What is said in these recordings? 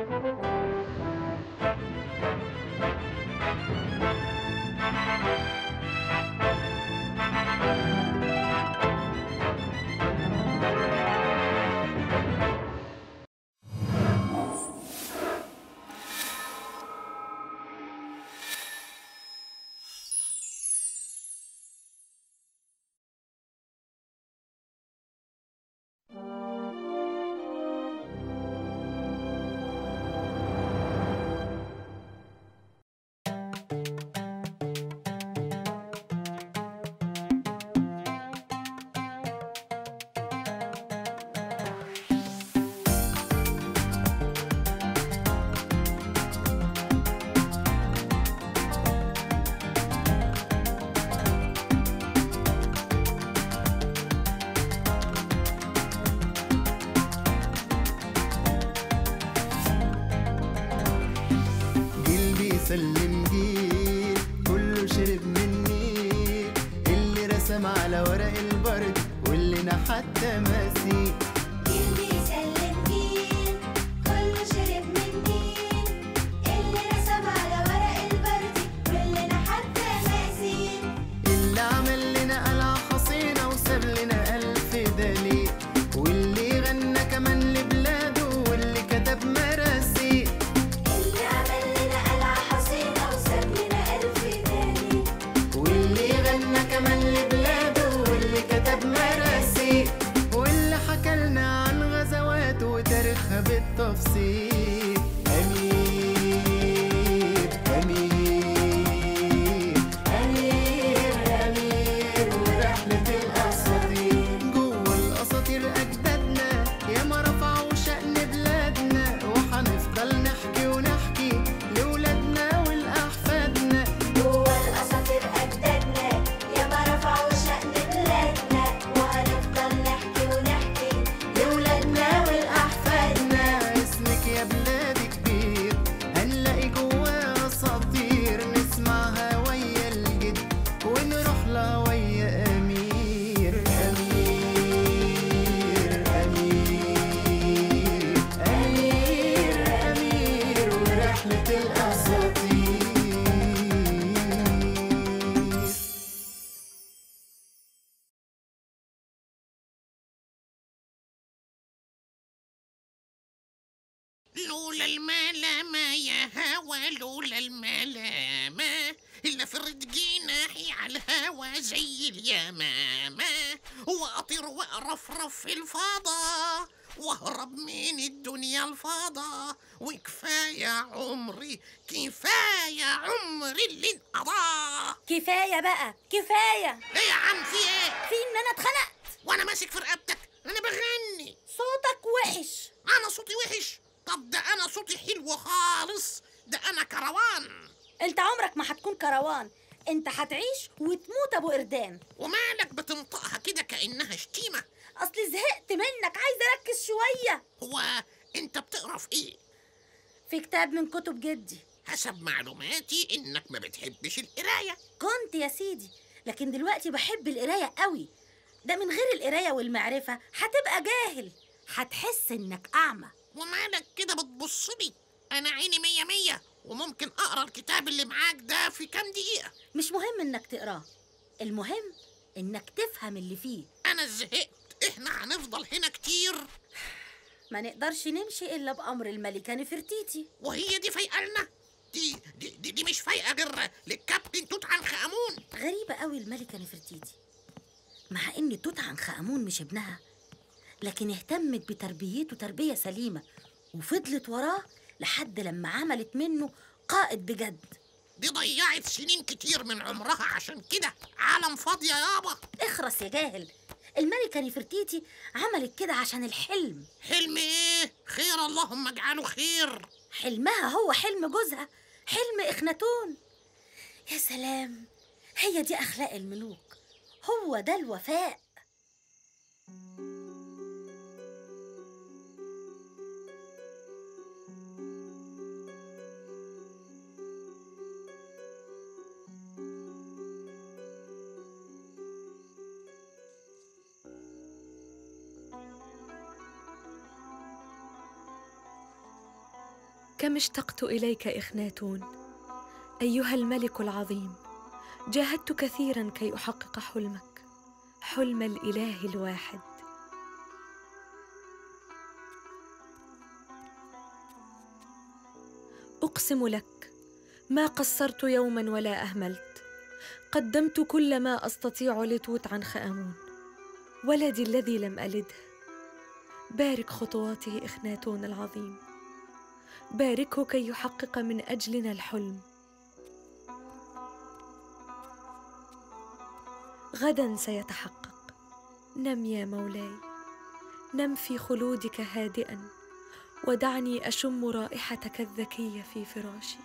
جيل بيسلم جيل كله شرب من النيل اللي رسم على ورق البرد واللي نحت تماثيل جيل بيسلم جيل كله شرب من نيل اللي رسم على ورق البرد واللي نحت تماثيل اللي عمل لنا قلعة حصينة وساب لنا ألف دليل واللي غنى كمان لبلاده واللي كتب مراسيل اللي عمل لنا قلعة حصينة وساب لنا ألف دليل واللي غنى كمان لبلاده واللي كتب مراسيل واللي حكى لنا عن غزواته وتاريخها بالتفصيل أمير أمير أمير أمير ورحلة الأساطير جوه الأساطير أجدادنا ياما رفعوا شأن بلادنا وهنفضل نحكي ونحكي لولادنا ولأحفادنا جوه الأساطير أجدادنا ياما رفعوا شأن بلادنا وهنفضل نحكي ونحكي لولادنا ولأحفادنا اسمك يا بلادي كبير هنلاقي جواه أساطير نسمعها ويا الجد ونروح لها ويا أمير أمير أمير أمير أمير ورحلة الأساطير لولا الملامة يا هوا لولا الملامة إلا فرد جناحي على الهوا زي اليمامة وأطير وأرفرف في الفضاء وأهرب من الدنيا الفضاء وكفاية عمري كفاية عمري اللي انقضى كفاية بقى كفاية إيه يا عم في إيه؟ في إن أنا اتخنقت وأنا ماسك في رقبتك أنا بغني صوتك وحش أنا صوتي وحش طب ده أنا صوتي حلو خالص ده أنا كروان أنت عمرك ما هتكون كروان أنت هتعيش وتموت أبو قردان ومالك بتنطقها كده كأنها شتيمة أصل زهقت منك عايزة أركز شوية هو أنت بتقرا في إيه؟ في كتاب من كتب جدي حسب معلوماتي إنك ما بتحبش القراية كنت يا سيدي لكن دلوقتي بحب القراية قوي ده من غير القراية والمعرفة هتبقى جاهل هتحس إنك أعمى ومالك كده بتبص لي أنا عيني مية مية وممكن أقرا الكتاب اللي معاك ده في كام دقيقة مش مهم إنك تقراه المهم إنك تفهم اللي فيه أنا زهقت إحنا هنفضل هنا كتير ما نقدرش نمشي إلا بأمر الملكة نفرتيتي وهي دي فايقة دي دي, دي دي مش فايقة غير للكابتن توت عنخ آمون غريبة قوي الملكة نفرتيتي مع إن توت عنخ آمون مش ابنها لكن اهتمت بتربيته تربية سليمة وفضلت وراه لحد لما عملت منه قائد بجد دي ضيعت سنين كتير من عمرها عشان كده عالم فاضية يابا اخرس يا جاهل الملكة نفرتيتي عملت كده عشان الحلم حلم ايه خير اللهم اجعله خير حلمها هو حلم جوزها حلم إخناتون يا سلام هي دي أخلاق الملوك هو ده الوفاء كم اشتقت اليك اخناتون ايها الملك العظيم جاهدت كثيرا كي احقق حلمك حلم الاله الواحد اقسم لك ما قصرت يوما ولا اهملت قدمت كل ما استطيع لتوت عنخ امون ولدي الذي لم الده بارك خطواته اخناتون العظيم باركه كي يحقق من اجلنا الحلم غدا سيتحقق نم يا مولاي نم في خلودك هادئا ودعني اشم رائحتك الذكيه في فراشي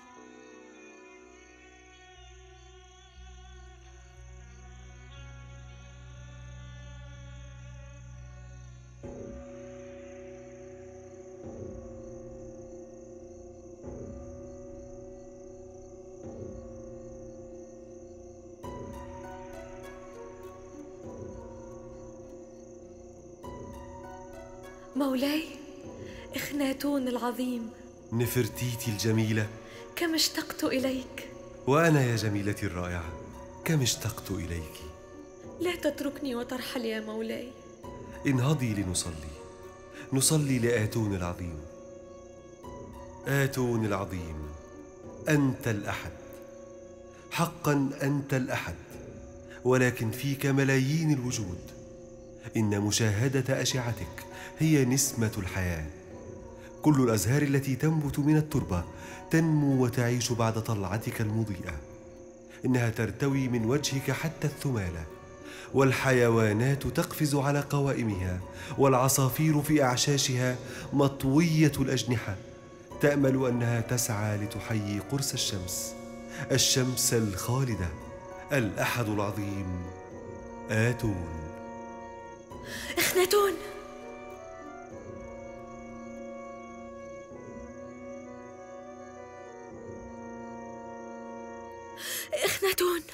مولاي اخناتون العظيم نفرتيتي الجميلة كم اشتقت اليك وأنا يا جميلتي الرائعة كم اشتقت إليك لا تتركني وترحل يا مولاي انهضي لنصلي نصلي لآتون العظيم آتون العظيم أنت الأحد حقا أنت الأحد ولكن فيك ملايين الوجود إن مشاهدة أشعتك هي نسمة الحياة كل الأزهار التي تنبت من التربة تنمو وتعيش بعد طلعتك المضيئة إنها ترتوي من وجهك حتى الثمالة والحيوانات تقفز على قوائمها والعصافير في أعشاشها مطوية الأجنحة تأمل أنها تسعى لتحيي قرص الشمس الشمس الخالدة الأحد العظيم آتون اخناتون اخناتون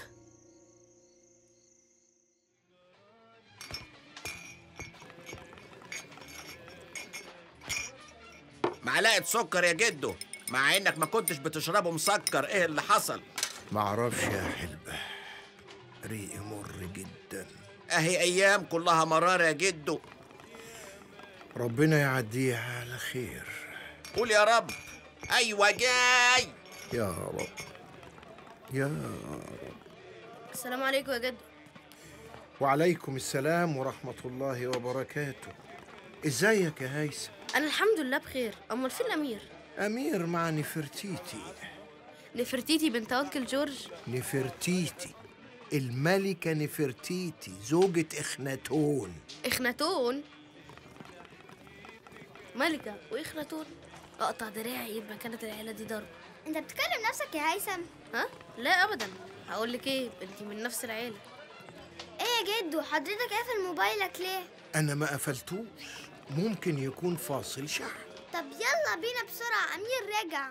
معلقه سكر يا جدو مع انك ما كنتش بتشربه مسكر ايه اللي حصل معرفش يا حلبة ريقي مر جدا اهي ايام كلها مرار يا جدو ربنا يعديها على خير قول يا رب ايوه جاي يا رب يا رب السلام عليكم يا جد وعليكم السلام ورحمة الله وبركاته ازيك يا هيثم انا الحمد لله بخير امال فين الامير أمير مع نفرتيتي نفرتيتي بنت انكل جورج نفرتيتي الملكة نفرتيتي زوجة إخناتون اخناتون ملكة واخناتون اقطع دراعي يبقى كانت العيلة دي ضرب انت بتكلم نفسك يا هيثم ها لا ابدا هقول لك ايه انتي من نفس العيلة ايه يا جدو حضرتك قافل موبايلك ليه أنا ما قفلتوش ممكن يكون فاصل شحن طب يلا بينا بسرعة امير راجع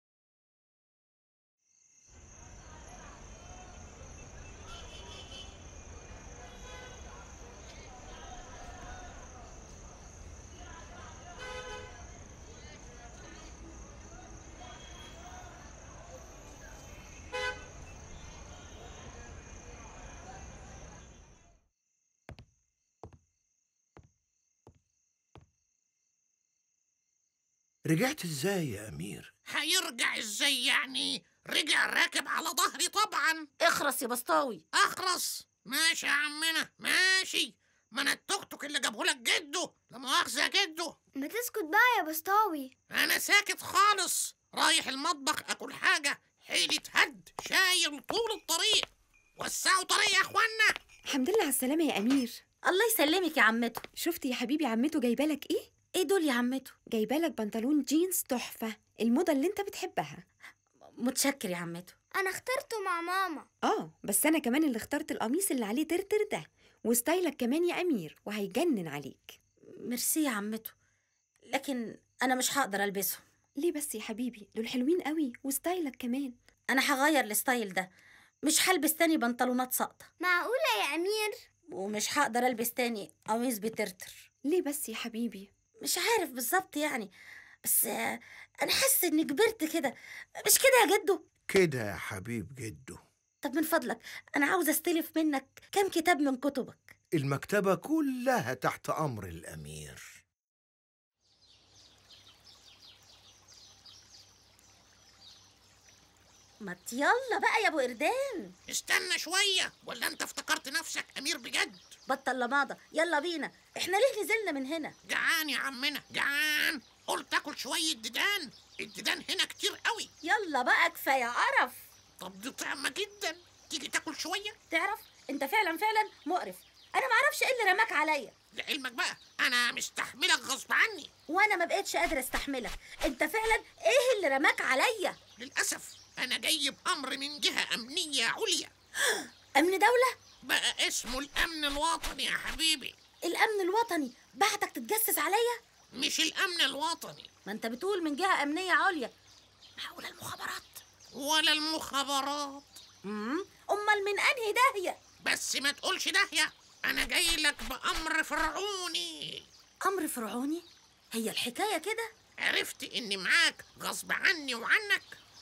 رجعت ازاي يا أمير هيرجع ازاي يعني رجع راكب على ظهري طبعا اخرس يا بسطاوي اخرس ماشي يا عمنا ماشي ما انا التوك توك اللي جابهولك جدو لا مؤاخذة يا جدو ما تسكت بقى يا بسطاوي انا ساكت خالص رايح المطبخ اكل حاجة حيلي هد شايل طول الطريق وسعوا طريق يا اخوانا الحمد لله على السلامة يا أمير الله يسلمك يا عمته شفتي يا حبيبي عمته جايبه لك إيه؟ ايه دول يا عمته جايبه لك بنطلون جينز تحفة الموضة اللي أنت بتحبها متشكر يا عمته انا اخترته مع ماما آه بس أنا كمان اللي اخترت القميص اللي عليه ترتر ده وستايلك كمان يا أمير وهيجنن عليك ميرسي يا عمته لكن انا مش هقدر البسهم ليه بس يا حبيبي دول حلوين قوي وستايلك كمان انا هغير الستايل ده مش هلبس تاني بنطلونات ساقطه معقولة يا امير ومش هقدر البس تاني قميص بترتر ليه بس يا حبيبي مش عارف بالظبط يعني بس آه، انا حاسه اني كبرت كده مش كده يا جدو كده يا حبيب جده طب من فضلك انا عاوزه استلف منك كام كتاب من كتبك المكتبة كلها تحت أمر الأمير ما يلا بقى يا ابو قردان استنى شوية ولا انت افتكرت نفسك امير بجد بطل لماضة يلا بينا احنا ليه نزلنا من هنا جعان يا عمنا جعان قلت اكل شوية ديدان الديدان هنا كتير قوي يلا بقى كفايه قرف طب دي طعمة جدا تيجي تاكل شوية تعرف انت فعلا فعلا مقرف انا معرفش ايه اللي رماك عليا لعلمك بقى انا مستحملك غصب عني وانا ما بقتش قادره استحملك انت فعلا ايه اللي رماك عليا للأسف أنا جاي بأمر من جهة أمنية عليا امن دوله بقى اسمه الأمن الوطني يا حبيبي الامن الوطني بعتك تتجسس عليا مش الأمن الوطني ما انت بتقول من جهه امنيه عليا معقوله المخابرات ولا المخابرات امم امال من انهي داهيه بس ما تقولش داهية أنا جاي لك بأمر فرعوني امر فرعوني هي الحكايه كده عرفت إني معاك غصب عني وعنك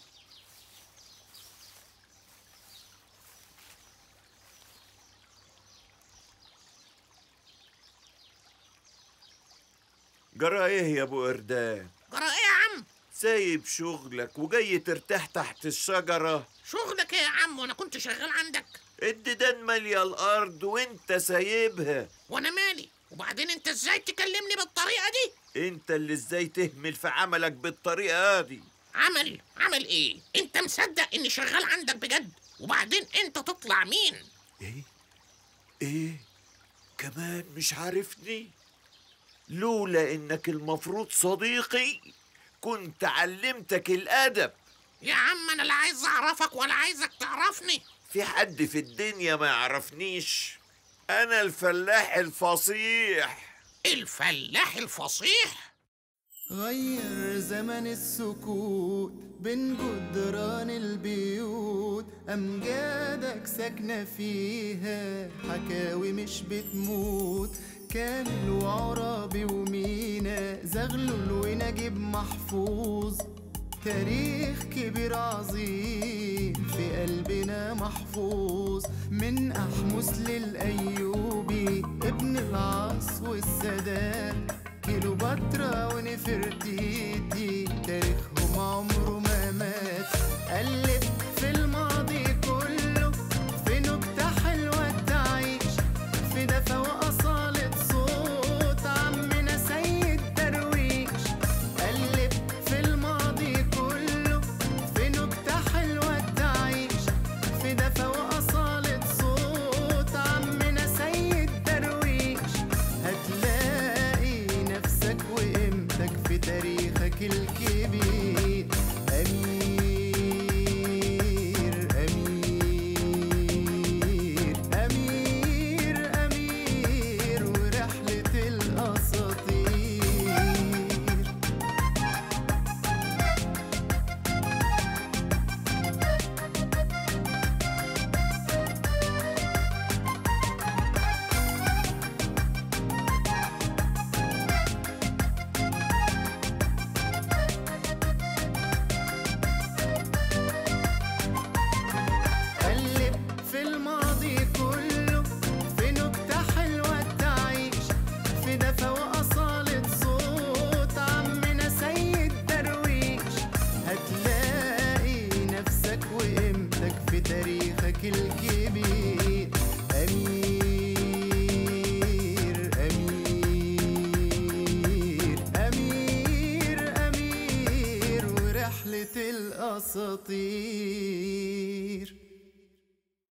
جرى ايه يا ابو قردان جرى إيه يا عم سايب شغلك وجاي ترتاح تحت الشجرة شغلك إيه يا عم وأنا كنت شغال عندك الديدان مالية الأرض وانت سايبها وأنا مالي وبعدين أنت إزاي تكلمني بالطريقة دي انت اللي ازاي تهمل في عملك بالطريقة دي عمل عمل إيه أنت مصدق إني شغال عندك بجد وبعدين أنت تطلع مين ايه ايه كمان مش عارفني لولا انك المفروض صديقي كنت علمتك الادب يا عم أنا لا عايز أعرفك ولا عايزك تعرفني في حد في الدنيا ما يعرفنيش انا الفلاح الفصيح الفلاح الفصيح غير زمن السكوت بين جدران البيوت أمجادك ساكنة فيها حكاوي مش بتموت كامل وعرابي ومينا زغلول ونجيب محفوظ تاريخ كبير عظيم في قلبنا محفوظ من أحمس للأيوبي ابن العاص والسادات كيلوباترا ونفرتيتي تاريخهم عمره ما مات قلب في الماضي كله في نكتة حلوة تعيش في دفى وأصالة صوت عمنا سيد درويش قلب في الماضي كله في نكتة حلوة تعيش في دفى وأصالة صوت عمنا سيد درويش هتلاقي نفسك وقيمتك في تاريخك الكبير أمير أمير أمير أمير ورحلة الأساطير قلب في الماضي كله في نكتة حلوة تعيش في دفى وأصالة صوت عمنا سيد درويش هتلاقي نفسك وقيمتك في تاريخك الكبير أمير أمير أمير أمير ورحلة الأساطير